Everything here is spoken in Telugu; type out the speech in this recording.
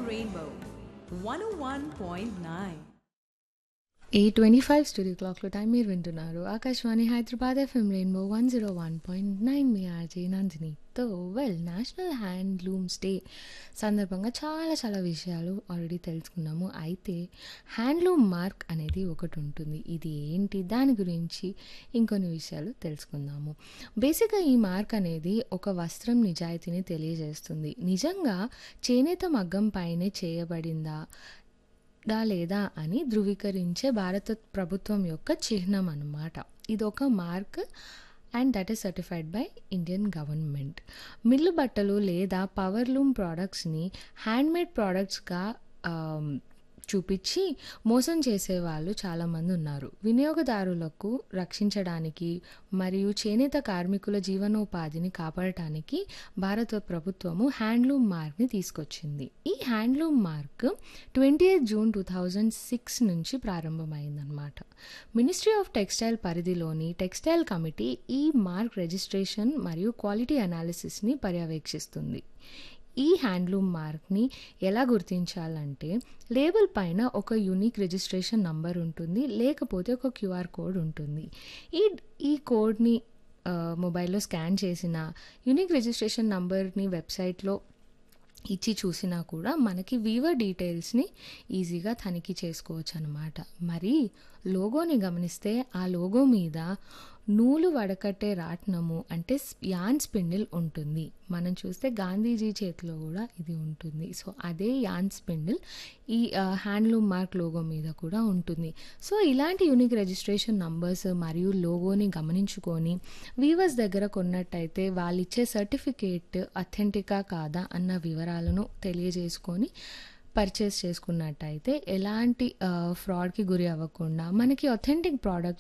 Rainbow 101.9. A twenty five studio క్లాక్లో టైం మీరు వింటున్నారు Akashvani Hyderabad FM rainbow one zero one point nine మీ ఆర్జే నందినితో వెల్ నేషనల్ హ్యాండ్లూమ్స్ డే సందర్భంగా చాలా చాలా విషయాలు ఆల్రెడీ తెలుసుకున్నాము అయితే హ్యాండ్లూమ్ మార్క్ అనేది ఒకటి ఉంటుంది ఇది ఏంటి దాని గురించి ఇంకొన్ని విషయాలు తెలుసుకుందాము బేసిక్గా ఈ మార్క్ అనేది ఒక వస్త్రం నిజాయితీని తెలియజేస్తుంది నిజంగా చేనేత మగ్గం పైనే చేయబడిందా దా లేదా అని ధృవీకరించే భారత ప్రభుత్వం యొక్క చిహ్నం అన్నమాట ఇది ఒక mark and that is certified by Indian government mill బట్టలు లేదా పవర్లూమ్ ప్రోడక్ట్స్ని హ్యాండ్మేడ్ ప్రోడక్ట్స్గా చూపించి మోసం చేసే వాళ్ళు చాలామంది ఉన్నారు వినియోగదారులకు రక్షించడానికి మరియు చేనేత కార్మికుల జీవనోపాధిని కాపాడటానికి భారత ప్రభుత్వము హ్యాండ్లూమ్ మార్క్ని తీసుకొచ్చింది ఈ handloom mark twenty eighth June two thousand six నుంచి ప్రారంభమైందనమాట మినిస్ట్రీ ఆఫ్ టెక్స్టైల్ పరిధిలోని టెక్స్టైల్ కమిటీ ఈ మార్క్ రిజిస్ట్రేషన్ మరియు క్వాలిటీ అనాలిసిస్ని పర్యవేక్షిస్తుంది ఈ హ్యాండ్లూమ్ మార్క్ని ఎలా గుర్తించాలంటే లేబుల్ పైన ఒక యూనిక్ రిజిస్ట్రేషన్ నంబర్ ఉంటుంది లేకపోతే ఒక క్యూఆర్ కోడ్ ఉంటుంది ఈ ఈ కోడ్ని ఆ, మొబైల్లో స్కాన్ చేసిన యూనిక్ రిజిస్ట్రేషన్ నంబర్ని వెబ్సైట్లో ఇచ్చి చూసినా కూడా మనకి వీవర్ డీటెయిల్స్ని ఈజీగా తనిఖీ చేసుకోవచ్చు అనమాట మరి లోగోని గమనిస్తే ఆ లోగో మీద నూలు వడకట్టే రాట్నము అంటే స్- యాన్ స్పిన్డిల్ ఉంటుంది మనం చూస్తే గాంధీజీ చేతిలో కూడా ఇది ఉంటుంది సో అదే యాన్ స్పిన్డిల్ ఈ ఆ, హ్యాండ్లూమ్ మార్క్ లోగో మీద కూడా ఉంటుంది సో ఇలాంటి యూనిక్ రిజిస్ట్రేషన్ నంబర్స్ మరియు లోగోని గమనించుకొని వీవర్స్ దగ్గర కొన్నట్టయితే వాళ్ళు ఇచ్చే సర్టిఫికేట్ అథెంటికా కాదా అన్న వివరాలను తెలియజేసుకొని పర్చేస్ చేసుకున్నట్టయితే ఎలాంటి ఫ్రాడ్కి గురి అవ్వకుండా మనకి అథెంటిక్ ప్రోడక్ట్స్